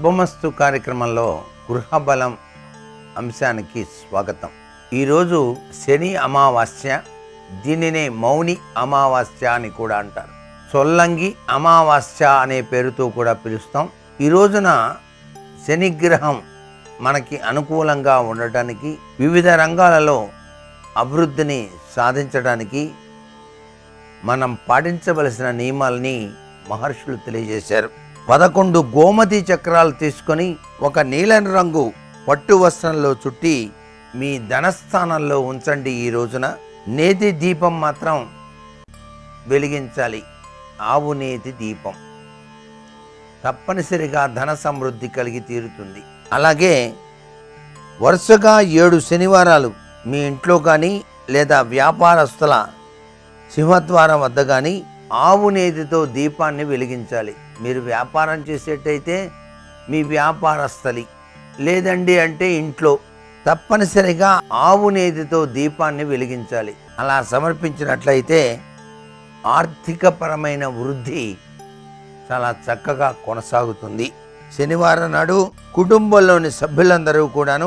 శుభమస్తు కార్యక్రమంలో గృహబలం అంశానికి స్వాగతం ఈరోజు శని అమావాస్య దీనినే మౌని అమావాస్య అని కూడా అంటారు సొల్లంగి అమావాస్య అనే పేరుతో కూడా పిలుస్తాం ఈ రోజున శనిగ్రహం మనకి అనుకూలంగా ఉండటానికి వివిధ రంగాలలో అభివృద్ధిని సాధించడానికి మనం పాటించవలసిన నియమాల్ని మహర్షులు తెలియజేశారు పదకొండు గోమతి చక్రాలు తీసుకొని ఒక నీలం రంగు పట్టు వస్త్రంలో చుట్టి మీ ధనస్థానంలో ఉంచండి ఈ రోజున నేతి దీపం మాత్రం వెలిగించాలి ఆవు నేతి దీపం తప్పనిసరిగా ధన సమృద్ధి కలిగి తీరుతుంది అలాగే వరుసగా ఏడు శనివారాలు మీ ఇంట్లో కానీ లేదా వ్యాపారస్తుల సింహద్వారం వద్ద కానీ ఆవు నేతితో దీపాన్ని వెలిగించాలి మీరు వ్యాపారం చేసేటైతే మీ వ్యాపార స్థలి లేదండి అంటే ఇంట్లో తప్పనిసరిగా ఆవు నేతితో దీపాన్ని వెలిగించాలి అలా సమర్పించినట్లయితే ఆర్థికపరమైన వృద్ధి చాలా చక్కగా కొనసాగుతుంది శనివారం నాడు కుటుంబంలోని సభ్యులందరూ కూడాను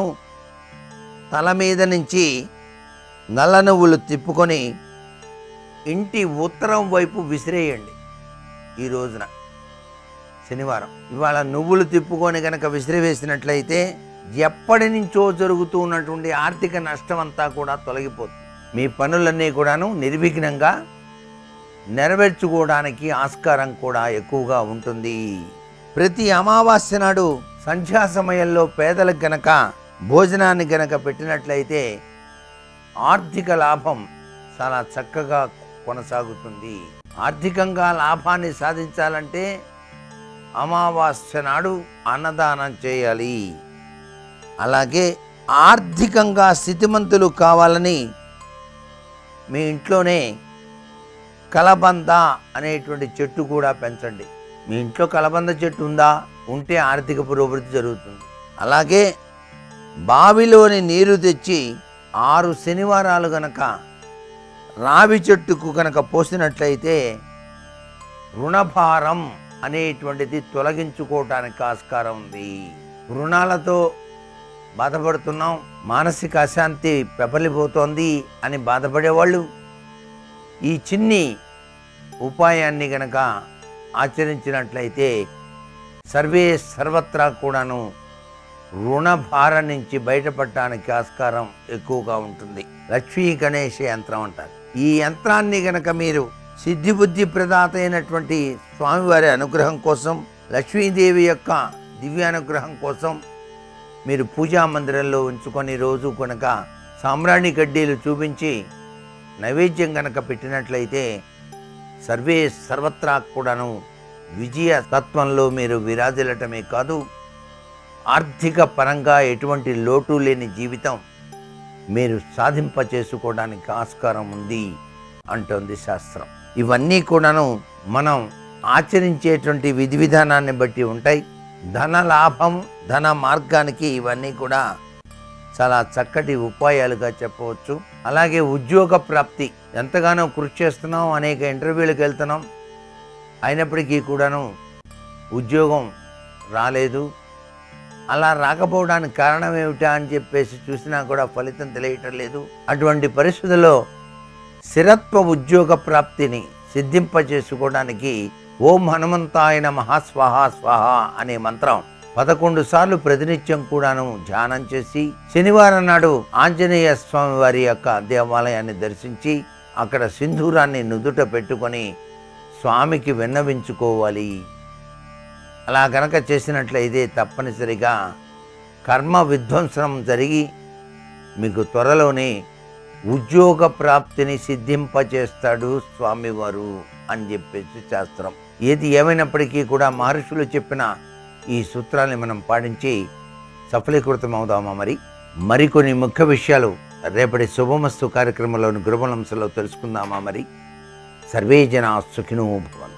తల మీద నుంచి నల్ల నువ్వులు తిప్పుకొని ఇంటి ఉత్తరం వైపు విసిరేయండి ఈ రోజున శనివారం ఇవాళ నువ్వులు తిప్పుకొని కనుక విసిరివేసినట్లయితే ఎప్పటి నుంచో జరుగుతూ ఉన్నటువంటి ఆర్థిక నష్టం అంతా కూడా తొలగిపోతుంది మీ పనులన్నీ కూడాను నిర్విఘ్నంగా నెరవేర్చుకోవడానికి ఆస్కారం కూడా ఎక్కువగా ఉంటుంది ప్రతి అమావాస్య నాడు సంధ్యా సమయంలో పేదలకు గనక భోజనాన్ని గనక పెట్టినట్లయితే ఆర్థిక లాభం చాలా చక్కగా కొనసాగుతుంది ఆర్థికంగా లాభాన్ని సాధించాలంటే అమావాస్య నాడు అన్నదానం చేయాలి అలాగే ఆర్థికంగా స్థితిమంతులు కావాలని మీ ఇంట్లోనే కలబంద అనేటువంటి చెట్టు కూడా పెంచండి మీ ఇంట్లో కలబంద చెట్టు ఉందా ఉంటే ఆర్థిక పురోభివృద్ధి జరుగుతుంది అలాగే బావిలోని నీరు తెచ్చి ఆరు శనివారాలు గనక రావి చెట్టుకు కనుక పోసినట్లయితే రుణభారం అనేటువంటిది తొలగించుకోవటానికి ఆస్కారం ఉంది రుణాలతో బాధపడుతున్నాం మానసిక అశాంతి పెపలిపోతోంది అని బాధపడేవాళ్ళు ఈ చిన్ని ఉపాయాన్ని గనక ఆచరించినట్లయితే సర్వే సర్వత్రా కూడాను రుణ భారం నుంచి బయటపడటానికి ఆస్కారం ఎక్కువగా ఉంటుంది లక్ష్మీ గణేష యంత్రం అంటారు ఈ యంత్రాన్ని గనక మీరు సిద్ధి బుద్ధి ప్రదాత అయినటువంటి స్వామివారి అనుగ్రహం కోసం లక్ష్మీదేవి యొక్క దివ్యానుగ్రహం కోసం మీరు పూజా మందిరంలో ఉంచుకొని రోజు కనుక సామ్రాణి కడ్డీలు చూపించి నైవేద్యం గనక పెట్టినట్లయితే సర్వే సర్వత్రా కూడాను విజయ తత్వంలో మీరు విరాజిల్లటమే కాదు ఆర్థిక పరంగా ఎటువంటి లోటు లేని జీవితం మీరు సాధింప చేసుకోవడానికి ఆస్కారం ఉంది అంటోంది శాస్త్రం ఇవన్నీ కూడాను మనం ఆచరించేటువంటి విధి విధానాన్ని బట్టి ఉంటాయి ధన లాభం ధన మార్గానికి ఇవన్నీ కూడా చాలా చక్కటి ఉపాయాలుగా చెప్పవచ్చు అలాగే ఉద్యోగ ప్రాప్తి ఎంతగానో కృషి చేస్తున్నాం అనేక ఇంటర్వ్యూలకు వెళ్తున్నాం అయినప్పటికీ కూడాను ఉద్యోగం రాలేదు అలా రాకపోవడానికి కారణం ఏమిటా అని చెప్పేసి చూసినా కూడా ఫలితం తెలియటం లేదు అటువంటి పరిస్థితుల్లో స్థిరత్వ ఉద్యోగ ప్రాప్తిని సిద్ధింపజేసుకోవడానికి ఓం హనుమంతాయన మహాస్వాహ స్వాహ అనే మంత్రం పదకొండు సార్లు ప్రతినిత్యం కూడాను ధ్యానం చేసి శనివారం నాడు ఆంజనేయ స్వామి వారి యొక్క దేవాలయాన్ని దర్శించి అక్కడ సింధూరాన్ని నుదుట పెట్టుకొని స్వామికి విన్నవించుకోవాలి అలా గనక చేసినట్లయితే తప్పనిసరిగా కర్మ విధ్వంసనం జరిగి మీకు త్వరలోనే ఉద్యోగ ప్రాప్తిని సిద్ధింపచేస్తాడు స్వామివారు అని చెప్పేసి శాస్త్రం ఏది ఏమైనప్పటికీ కూడా మహర్షులు చెప్పిన ఈ సూత్రాన్ని మనం పాటించి సఫలీకృతం అవుదామా మరి మరికొన్ని ముఖ్య విషయాలు రేపటి శుభమస్తు కార్యక్రమంలోని గృహలంశంలో తెలుసుకుందామా మరి సర్వే జనా సుఖినో భవంతు